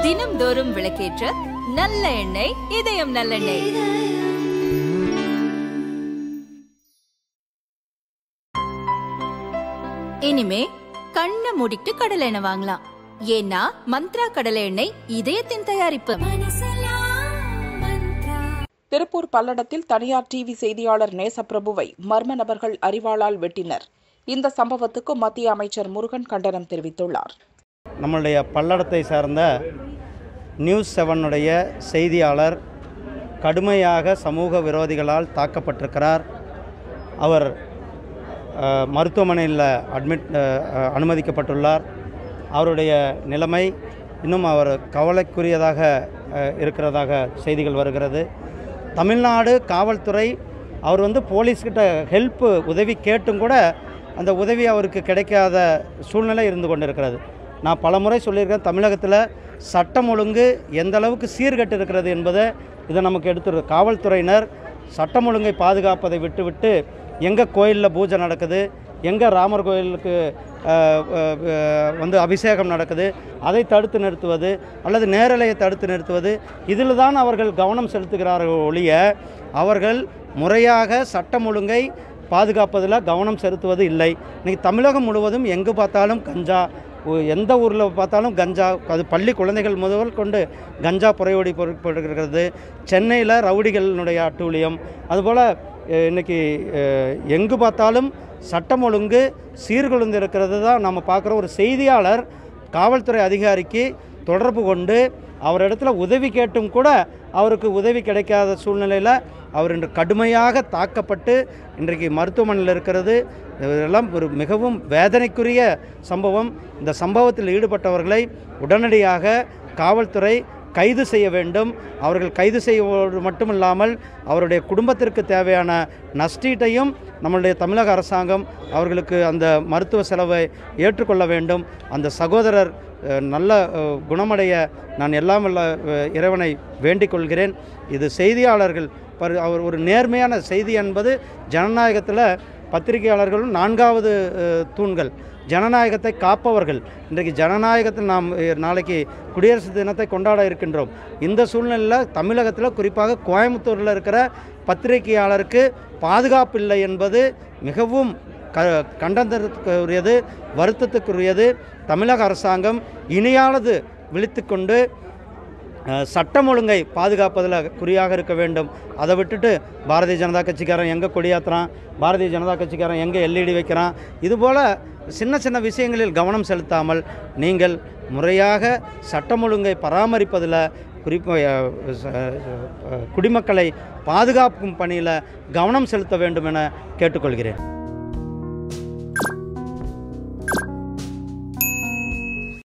தினம்தோறும் விளக்கேற்ற நல்ல எண்ணெய் இதயம் நல்லெண்ணெய் இனிமே கண்ணை மூடிட்டு கடலை எண்ணெய் வாங்கலாம் ஏன்னா மந்த்ரா கடலை எண்ணெய் இதயத்தின் தயாரிப்பு திருப்பூர் பல்லடத்தில் தனியார் டிவி செய்தியாளர் நேசப்பிரபுவை மர்ம நபர்கள் அறிவாளால் வெட்டினர் இந்த சம்பவத்துக்கு மத்திய அமைச்சர் முருகன் கண்டனம் தெரிவித்துள்ளார் நம்மளுடைய பல்லடத்தை சார்ந்த நியூஸ் செவனுடைய செய்தியாளர் கடுமையாக சமூக விரோதிகளால் தாக்கப்பட்டிருக்கிறார் அவர் அஹ், மருத்துவமனையில் அட்மிட் அஹ், அனுமதிக்கப்பட்டுள்ளார் அவருடைய நிலைமை இன்னும் அவர் கவலைக்குரியதாக அஹ், இருக்கிறதாக செய்திகள் வருகிறது தமிழ்நாடு காவல்துறை அவர் வந்து போலீஸ்கிட்ட ஹெல்ப்பு உதவி கேட்டும் கூட அந்த உதவி அவருக்கு கிடைக்காத சூழ்நிலை இருந்து கொண்டிருக்கிறது நான் பலமுறை சொல்லியிருக்கேன் தமிழகத்தில் சட்டம் ஒழுங்கு எந்த அளவுக்கு சீர்கெட்டு இருக்கிறது என்பதை இதை நமக்கு எடுத்துரு காவல்துறையினர் சட்டம் ஒழுங்கை பாதுகாப்பதை விட்டுவிட்டு எங்கே கோயிலில் பூஜை நடக்குது எங்கே ராமர் கோயிலுக்கு அஹ், அஹ், அஹ், வந்து அபிஷேகம் நடக்குது அதை தடுத்து நிறுத்துவது அல்லது நேரலையை தடுத்து நிறுத்துவது இதில் தான் அவர்கள் கவனம் செலுத்துகிறார்கள் ஒழிய அவர்கள் முறையாக சட்டம் ஒழுங்கை பாதுகாப்பதில் கவனம் செலுத்துவது இல்லை இன்றைக்கி தமிழகம் முழுவதும் எங்கு பார்த்தாலும் கஞ்சா ஒ- எந்த ஊரில் பார்த்தாலும் கஞ்சா அது பள்ளி குழந்தைகள் முதல் கொண்டு கஞ்சா புறையோடி பொருட்படுகிறது சென்னையில் ரவுடிகளினுடைய அட்டூழியம் அதுபோல் அஹ், இன்னைக்கு அஹ், எங்கு பார்த்தாலும் சட்டம் ஒழுங்கு சீர்குலைந்து இருக்கிறது தான் நம்ம பார்க்குற ஒரு செய்தியாளர் காவல்துறை அதிகாரிக்கு தொடர்பு கொண்டு அவரிடத்துல உதவி கேட்டும் கூட அவருக்கு உதவி கிடைக்காத சூழ்நிலையில் அவர் இன்று கடுமையாக தாக்கப்பட்டு இன்றைக்கு மருத்துவமனையில் இருக்கிறது இதெல்லாம் ஒரு மிகவும் வேதனைக்குரிய சம்பவம் இந்த சம்பவத்தில் ஈடுபட்டவர்களை உடனடியாக காவல்துறை கைது செய்ய வேண்டும் அவர்கள் கைது செய்வது மட்டுமில்லாமல் அவருடைய குடும்பத்திற்கு தேவையான நஷ்டீட்டையும் நம்மளுடைய தமிழக அரசாங்கம் அவர்களுக்கு அந்த மருத்துவ செலவை ஏற்றுக்கொள்ள வேண்டும் அந்த சகோதரர் அஹ், நல்ல அஹ், குணமடைய நான் எல்லாம் வல்ல அஹ், இறைவனை வேண்டிக் கொள்கிறேன் இது செய்தியாளர்கள் பரு அவர் ஒரு நேர்மையான செய்தி என்பது ஜனநாயகத்தில் பத்திரிகையாளர்களும் நான்காவது அஹ், தூண்கள் ஜனநாயகத்தை காப்பவர்கள் இன்றைக்கு ஜனநாயகத்தில் நாம் அஹ், நாளைக்கு குடியரசு தினத்தை கொண்டாட இருக்கின்றோம் இந்த சூழ்நிலையில் தமிழகத்தில் குறிப்பாக கோயம்புத்தூரில் இருக்கிற பத்திரிகையாளருக்கு பாதுகாப்பு இல்லை என்பது மிகவும் க கண்டனத்திற்குரியது வருத்தத்துக்குரியது தமிழக அரசாங்கம் இனியானது விழித்துக்கொண்டு அஹ், சட்டம் ஒழுங்கை பாதுகாப்பதில் குறியாக இருக்க வேண்டும் அதை விட்டுட்டு பாரதிய ஜனதா கட்சிக்காரன் எங்கே கொடியாத்துறான் பாரதிய ஜனதா கட்சிக்காரன் எங்கே எல்இடி வைக்கிறான் இதுபோல் சின்ன சின்ன விஷயங்களில் கவனம் செலுத்தாமல் நீங்கள் முறையாக சட்டம் ஒழுங்கை பராமரிப்பதில் குறிப்பாக குடிமக்களை பாதுகாக்கும் பணியில் கவனம் செலுத்த வேண்டும் என கேட்டுக்கொள்கிறேன்